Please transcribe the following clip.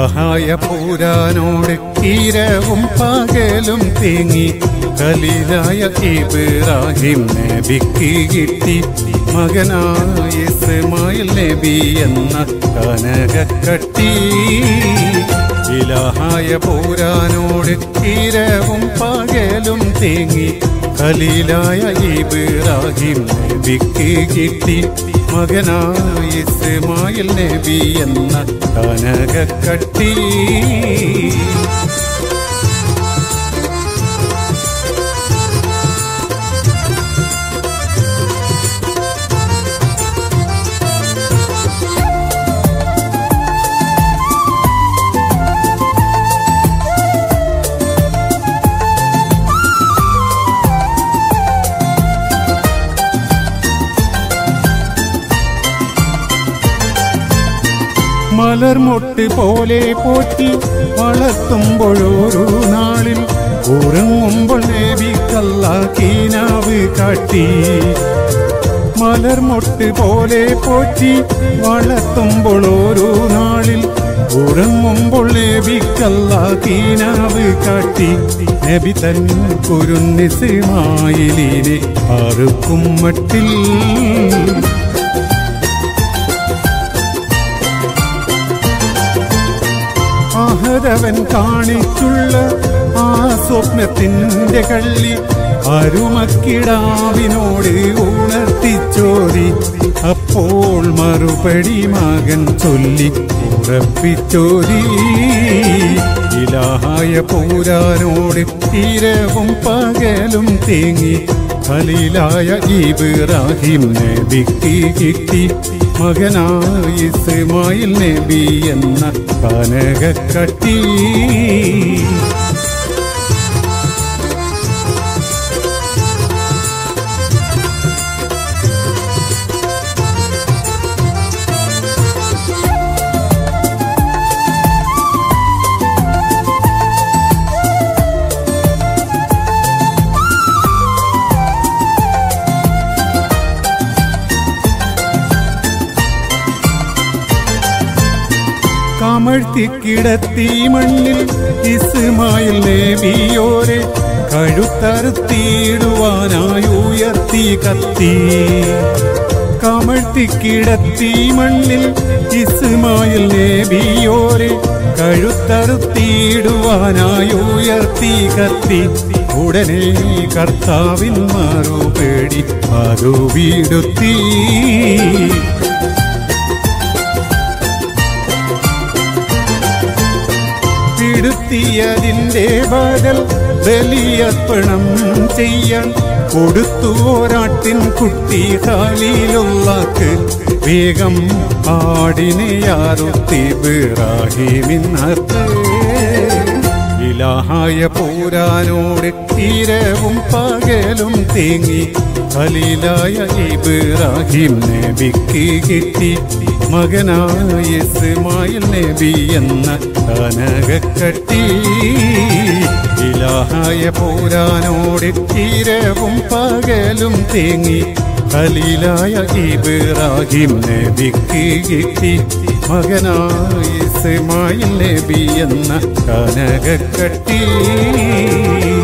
ഇലാഹായ പൂരാനോട് ഈരവും പകലും തേങ്ങി ഖലീലായ ഇബ്രാഹിം നബിക്ക് കിട്ടി മകനായ ഇസ്മായിൽ നബി എന്ന കനകക്കട്ടി ഇലാഹായ പൂരാനോട് ഈരവും പകലും തേങ്ങി ഖലീലായ ഇബ്രാഹിം നബിക്ക് കിട്ടി മകനായ ഇസ്മായിൽ നബി എന്ന കനകക്കട്ടി മലർമൊട്ട് പോലെ പോറ്റി വളർത്തുമ്പോഴോരോ നാളിൽ ഉറങ്ങുമ്പോൾ നേവിക്കല്ല കീനാവ് കാട്ടി മലർമൊട്ട് പോലെ പോറ്റി വളർത്തുമ്പോൾ ഓരോ നാളിൽ ഉറങ്ങുമ്പോൾ നബിക്കല്ല കീനാവ് കാട്ടി നബി തൻ കുരുന്നിസുമായിലിനെ അറുക്കും മട്ടിൽ അഹരവൻ കാണിച്ചുള്ള ആ സ്വപ്നത്തിന്റെ കള്ളി അരുമക്കിടാവിനോട് ഉണർത്തിച്ചോരി അപ്പോൾ മറുപടി മകൻ ചൊല്ലി ഉറപ്പിച്ചോരി ഇലാഹായ പൂരാനോട് ഇരവും പകലും തേങ്ങി ഖലീലായ ഇബ്രാഹിം നബിക്ക് കിട്ടി മകനായ ഇസ്മായിൽ നബി എന്ന കനകക്കട്ടി കമഴ്ത്തിക്കിടത്തി മണ്ണിൽ ഇസ്മായിൽ നേവിയോരെ കഴുത്തറുത്തിയിടുവാനായി ഉയർത്തി കത്തി കമഴ്ത്തിക്കിടത്തി മണ്ണിൽ ഇസ്മായിൽ നേവിയോരെ കഴുത്തറുത്തിയിടുവാനായി ഉയർത്തി കത്തി ഉടനെ കർത്താവിൻ മറുപടി അതു വീടുത്തി പിടുത്തിയതിന്റെ ബദൽ ബലിയർപ്പണം ചെയ്യാൻ കൊടുത്തു ഒരാട്ടിൻ കുട്ടി ഖാലിലുള്ളക്ക് വേഗം ആടിനെയാറുത്തി ബിറാഹിമിന്നത്ത് ഇലാഹായ പൂരാനോട് തീരവും പകലും തേങ്ങി ഖലീലായ ഇബ്രാഹിം നബിക്ക് കിട്ടി മകനായ ഇസ്മായിൽ നബി എന്ന കനകക്കട്ടി ഇലാഹായ പൂരാനോട് തീരവും പകലും തേങ്ങി ഖലീലായ ഇബ്രാഹിം നബിക്ക് കിട്ടി മകനായ ഇസ്മായിൽ നബി എന്ന കനകക്കട്ടി